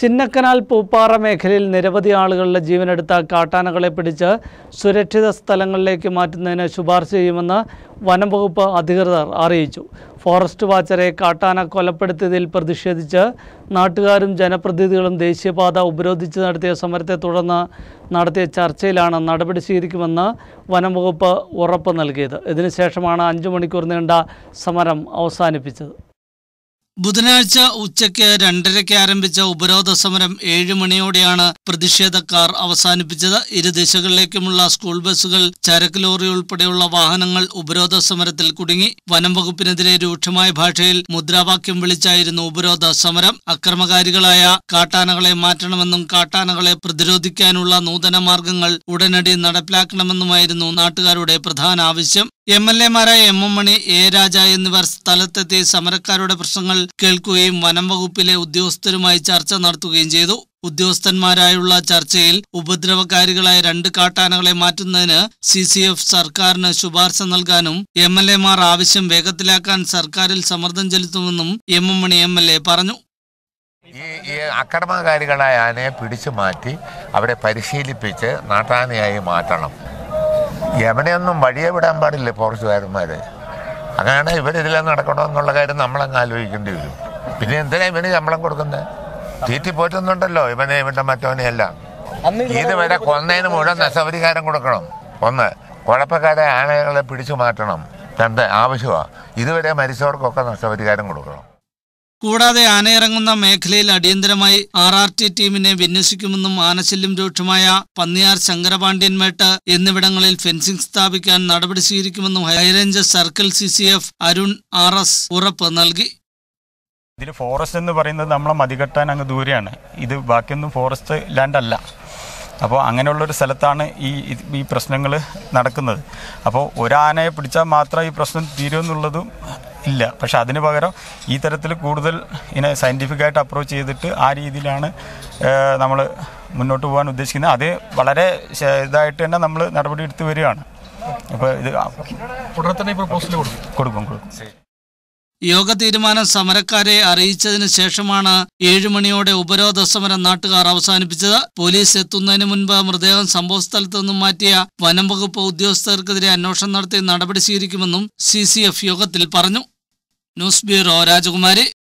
ചിന്നക്കനാൽ പൂപ്പാറ മേഖലയിൽ നിരവധി ആളുകളുടെ ജീവനെടുത്ത കാട്ടാനകളെ പിടിച്ച് സുരക്ഷിത സ്ഥലങ്ങളിലേക്ക് മാറ്റുന്നതിന് ശുപാർശ ചെയ്യുമെന്ന് വനം വകുപ്പ് അധികൃതർ അറിയിച്ചു ഫോറസ്റ്റ് വാച്ചറെ കാട്ടാന കൊലപ്പെടുത്തിയതിൽ പ്രതിഷേധിച്ച് നാട്ടുകാരും ജനപ്രതിനിധികളും ദേശീയപാത ഉപരോധിച്ച് നടത്തിയ സമരത്തെ തുടർന്ന് നടത്തിയ ചർച്ചയിലാണ് നടപടി സ്വീകരിക്കുമെന്ന് വനം വകുപ്പ് ഉറപ്പ് നൽകിയത് ഇതിനുശേഷമാണ് അഞ്ചു മണിക്കൂർ നീണ്ട സമരം അവസാനിപ്പിച്ചത് ബുധനാഴ്ച ഉച്ചയ്ക്ക് രണ്ടരയ്ക്ക് ആരംഭിച്ച ഉപരോധ സമരം ഏഴ് മണിയോടെയാണ് പ്രതിഷേധക്കാർ അവസാനിപ്പിച്ചത് ഇരു ദിശകളിലേക്കുമുള്ള സ്കൂൾ ബസ്സുകൾ ചരക്ക് ലോറി ഉൾപ്പെടെയുള്ള വാഹനങ്ങൾ ഉപരോധ സമരത്തിൽ കുടുങ്ങി വനം വകുപ്പിനെതിരെ രൂക്ഷമായ ഭാഷയിൽ മുദ്രാവാക്യം വിളിച്ചായിരുന്നു ഉപരോധ സമരം അക്രമകാരികളായ കാട്ടാനകളെ മാറ്റണമെന്നും കാട്ടാനകളെ പ്രതിരോധിക്കാനുള്ള നൂതന മാർഗങ്ങൾ ഉടനടി നടപ്പിലാക്കണമെന്നുമായിരുന്നു നാട്ടുകാരുടെ പ്രധാന ആവശ്യം എം എൽ എമാരായ M M Mani A Raja എന്നിവർ സ്ഥലത്തെത്തി സമരക്കാരുടെ പ്രശ്നങ്ങൾ കേൾക്കുകയും വനം വകുപ്പിലെ ഉദ്യോഗസ്ഥരുമായി ചർച്ച നടത്തുകയും ചെയ്തു ഉദ്യോഗസ്ഥന്മാരായുള്ള ചർച്ചയിൽ ഉപദ്രവകാരികളായ രണ്ട് കാട്ടാനകളെ മാറ്റുന്നതിന് സി സി എഫ് സർക്കാരിന് ശുപാർശ നൽകാനും എം എൽ എമാർ ആവശ്യം വേഗത്തിലാക്കാൻ സർക്കാരിൽ സമ്മർദ്ദം ചെലുത്തുമെന്നും M M Mani M L A പറഞ്ഞു ഈ ഈ അക്രമകാരികളായ ആനയെ പിടിച്ചു മാറ്റി അവിടെ പരിശീലിപ്പിച്ച് നാട്ടാനയായി മാറ്റണം യമനെയൊന്നും വഴിയെ വിടാൻ പാടില്ല ഫോറസ്റ്റുകാരന്മാർ അങ്ങനെയാണ് ഇവരിതിലെ നടക്കണമെന്നുള്ള കാര്യം നമ്മളങ്ങ് ആലോചിക്കേണ്ടി വരും പിന്നെ എന്തിനാ ഇവന് ശമ്പളം കൊടുക്കുന്നത് തീറ്റി പോറ്റുന്നുണ്ടല്ലോ ഇവനെ ഇവന്റെ മറ്റവനെ എല്ലാം ഇതുവരെ കൊന്നതിന് മുഴുവൻ നഷ്ടപരിഹാരം കൊടുക്കണം ഒന്ന് കുഴപ്പക്കാരെ ആനകളെ പിടിച്ചു മാറ്റണം രണ്ട് ആവശ്യമാണ് ഇതുവരെ മരിച്ചവർക്കൊക്കെ നഷ്ടപരിഹാരം കൊടുക്കണം കൂടാതെ ആനയിറങ്ങുന്ന മേഖലയിൽ അടിയന്തരമായി ആർ ആർ ടി ടീമിനെ വിന്യസിക്കുമെന്നും ആനശല്യം രൂക്ഷമായ പന്നിയാർ ശങ്കരപാണ്ഡ്യൻമേട്ട് എന്നിവിടങ്ങളിൽ ഫെൻസിംഗ് സ്ഥാപിക്കാൻ നടപടി സ്വീകരിക്കുമെന്നും high range circle C C F Arun R S ഉറപ്പ് നൽകി ഇതിൽ ഫോറസ്റ്റ് എന്ന് പറയുന്നത് നമ്മളെ മതികെട്ടാൻ അങ്ങ് ദൂരെയാണ് ഇത് ബാക്കിയൊന്നും ഫോറസ്റ്റ് ലാൻഡ് അല്ല അപ്പോൾ അങ്ങനെയുള്ളൊരു സ്ഥലത്താണ് ഈ ഇത് ഈ പ്രശ്നങ്ങൾ നടക്കുന്നത് അപ്പോൾ ഒരാനയെ പിടിച്ചാൽ മാത്രം ഈ പ്രശ്നം തീരുമെന്നുള്ളതും ഇല്ല പക്ഷെ അതിന് പകരം ഈ തരത്തിൽ കൂടുതൽ ഇതിനെ സയൻറ്റിഫിക്കായിട്ട് അപ്രോച്ച് ചെയ്തിട്ട് ആ രീതിയിലാണ് നമ്മൾ മുന്നോട്ട് പോകാൻ ഉദ്ദേശിക്കുന്നത് അത് വളരെ ശ- ഇതായിട്ട് തന്നെ നമ്മൾ നടപടി എടുത്ത് വരികയാണ് അപ്പോൾ ഇത് ഉടനെ തന്നെ ഈ പ്രപ്പോസൽ കൊടുക്കും കൊടുക്കും കൊടുക്കും യോഗ തീരുമാനം സമരക്കാരെ അറിയിച്ചതിന് ശേഷമാണ് ഏഴു മണിയോടെ ഉപരോധ സമരം നാട്ടുകാർ അവസാനിപ്പിച്ചത് പോലീസ് എത്തുന്നതിന് മുൻപ് മൃതദേഹം സംഭവസ്ഥലത്ത് നിന്നും മാറ്റിയ വനം വകുപ്പ് ഉദ്യോഗസ്ഥർക്കെതിരെ അന്വേഷണം നടത്തി നടപടി സ്വീകരിക്കുമെന്നും സി യോഗത്തിൽ പറഞ്ഞു ന്യൂസ് ബ്യൂറോ രാജകുമാരി